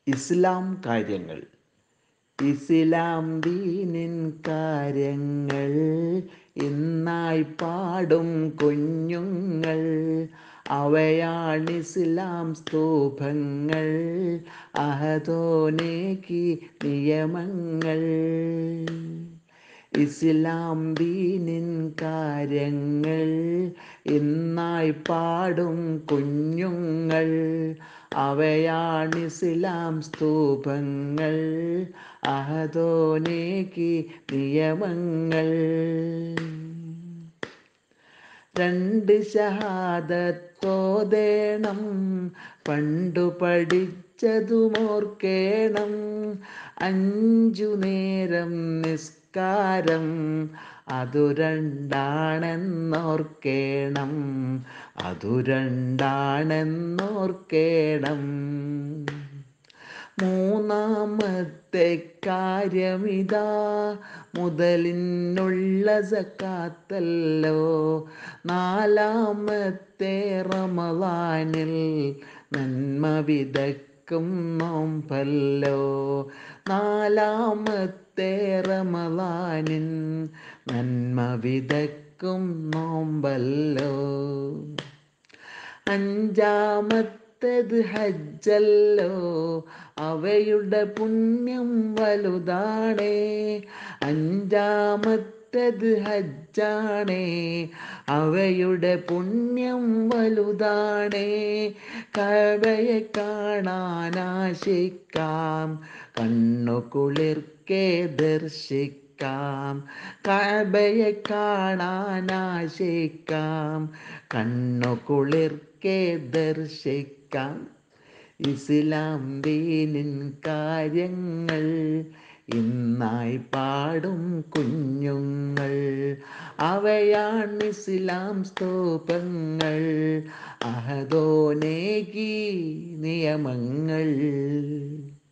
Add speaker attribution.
Speaker 1: ഇസ്ലാം കാര്യങ്ങൾ ഇസ്ലാം ദീനിൻ കാര്യങ്ങൾ ഇന്നായി പാടും കുഞ്ഞുങ്ങൾ അവയാണ് ഇസ്ലാം സ്തൂപങ്ങൾ അഹദോനേക്ക് നിയമങ്ങൾ ഇസ്ലാം ദീനിൻ കാര്യങ്ങൾ ഇന്നായി പാടും കുഞ്ഞുങ്ങൾ അവയാണ് ഇസ്ലാം സ്തൂപങ്ങൾ അഹദോനേക്ക് നിയമങ്ങൾ രണ്ട് ഷഹാദത്തോതേണം പണ്ടു പഠിച്ചതുമോർക്കേണം അഞ്ചു നേരം നിസ്കാരം അതു രണ്ടാണെന്നോർക്കേണം അതു രണ്ടാണെന്നോർക്കേണം മൂന്നാമത്തെ കാര്യമിതാ മുതലിനുള്ള സക്കാത്തല്ലോ നാലാമത്തെ റമദാനിൽ നന്മ വിതക്കും നോമ്പല്ലോ നാലാമത്തെ റമദാനിൻ നന്മ വിതക്കും നോമ്പല്ലോ അഞ്ചാമത്തേത് ഹജ്ജല്ലോ അവയുടെ പുണ്യം വലുതാണേ അഞ്ചാമത്തേത് ഹജ്ജാണേ അവയുടെ പുണ്യം വലുതാണേ കവയെ കാണാനാശിക്കാം കണ്ണു കുളിർക്കെ ദർശിക്കാം കബയെ കാണാനാശിക്കാം കണ്ണു കുളിർക്കെ ദർശിക്കാം ഇസ്ലാം ദീനിൻ കാര്യങ്ങൾ ഇന്നായി പാടും കുഞ്ഞുങ്ങൾ അവയാണ് ഇസ്ലാം സ്തൂപങ്ങൾ അഹദോനേകി നിയമങ്ങൾ